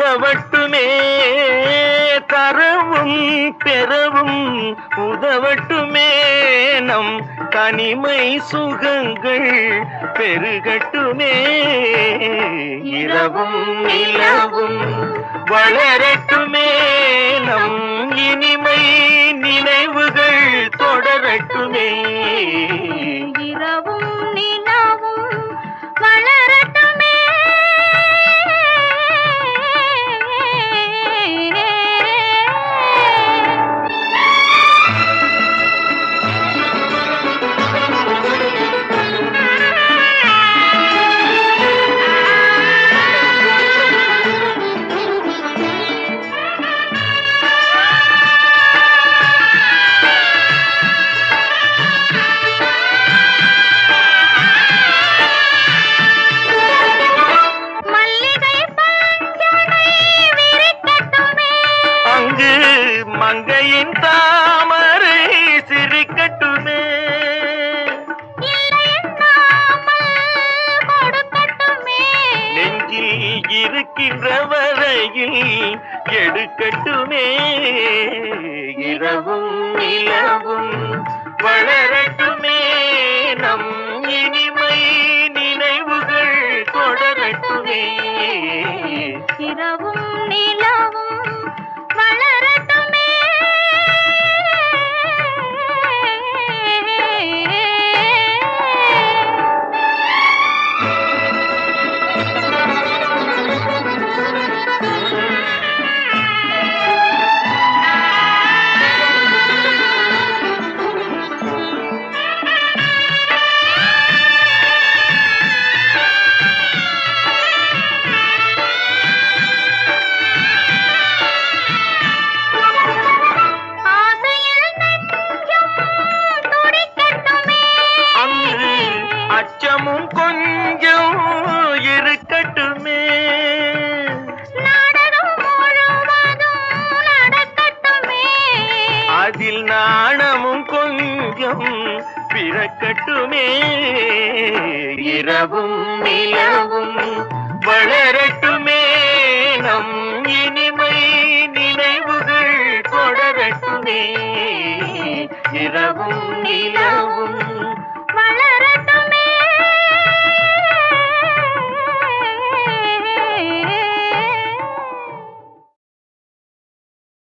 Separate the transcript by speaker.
Speaker 1: உதவட்டுமே தரவும் பெறவும் உதவட்டுமே நம் தனிமை சுகங்கள் பெருகட்டுமே இரவும் நிலவும் வளரட்டுமே நம் இனிமை நினைவுகள் தொடரட்டுமே
Speaker 2: இரவும் நிலவும் வளரட்டுமே மல்லிகை பஞ்சனை விரிக்கட்டுமே
Speaker 1: அங்கு மங்கையின் தாமரை சிரிக்கட்டுமே
Speaker 2: இல்லையென்னாமல் கொடுக்கட்டுமே
Speaker 1: நெஞ்சில் இருக்கின்ற வரையில் எடுக்கட்டுமே இரவும் நிலவும் வளரட்டுமே நம் இனிமை நினைவுகள் தொடரட்டுமே
Speaker 2: இரவும் நிலவும் வளரட்டுமே ஆசையில் நெஞ்சம் துடிக்கட்டுமே
Speaker 1: அங்கு அச்சமும் கொஞ்சம் இருக்கட்டுமே
Speaker 2: நாடகம் முழுவதும் நடக்கட்டுமே
Speaker 1: அதில் நாணமும் கொஞ்சம் பிறக்கட்டுமே இரவும் நிலவும் வளரட்டுமே நம் இனிமை நினைவுகள் தொடரட்டுமே இரவும் நிலவும்